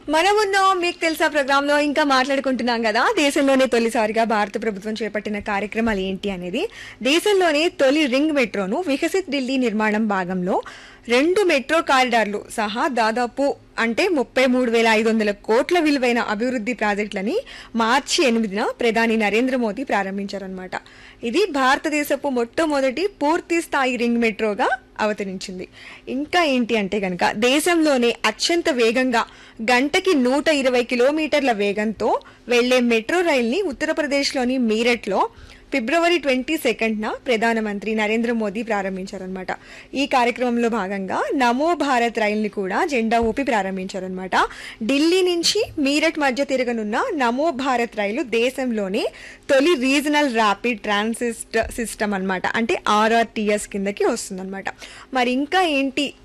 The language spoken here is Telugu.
మనమున్నో మీకు తెలుసా ప్రోగ్రామ్ లో ఇంకా మాట్లాడుకుంటున్నాం కదా దేశంలోనే తొలిసారిగా భారత ప్రభుత్వం చేపట్టిన కార్యక్రమాలు ఏంటి అనేది దేశంలోనే తొలి రింగ్ మెట్రోను వికసిత్ ఢిల్లీ నిర్మాణం భాగంలో రెండు మెట్రో కారిడార్లు సహా దాదాపు అంటే ముప్పై మూడు వేల ఐదు వందల కోట్ల విలువైన అభివృద్ధి ప్రాజెక్టులని మార్చి ఎనిమిదిన ప్రధాని నరేంద్ర మోదీ ప్రారంభించారనమాట ఇది భారతదేశపు మొట్టమొదటి పూర్తి స్థాయి రింగ్ మెట్రోగా అవతరించింది ఇంకా ఏంటి అంటే గనక దేశంలోనే అత్యంత వేగంగా గంటకి నూట ఇరవై కిలోమీటర్ల వేగంతో వెళ్లే మెట్రో రైల్ని ఉత్తరప్రదేశ్లోని మీరట్లో ఫిబ్రవరి ట్వంటీ సెకండ్న ప్రధానమంత్రి నరేంద్ర మోదీ ప్రారంభించారనమాట ఈ కార్యక్రమంలో భాగంగా నమో భారత్ రైల్ని కూడా జెండా ఊపి ప్రారంభించారనమాట ఢిల్లీ నుంచి మీరట్ మధ్య తిరగనున్న నమో భారత్ రైలు దేశంలోనే తొలి రీజనల్ ర్యాపిడ్ ట్రాన్సిస్ట్ సిస్టమ్ అన్నమాట అంటే ఆర్ఆర్టీఎస్ కిందకి వస్తుందన్నమాట మరి ఇంకా ఏంటి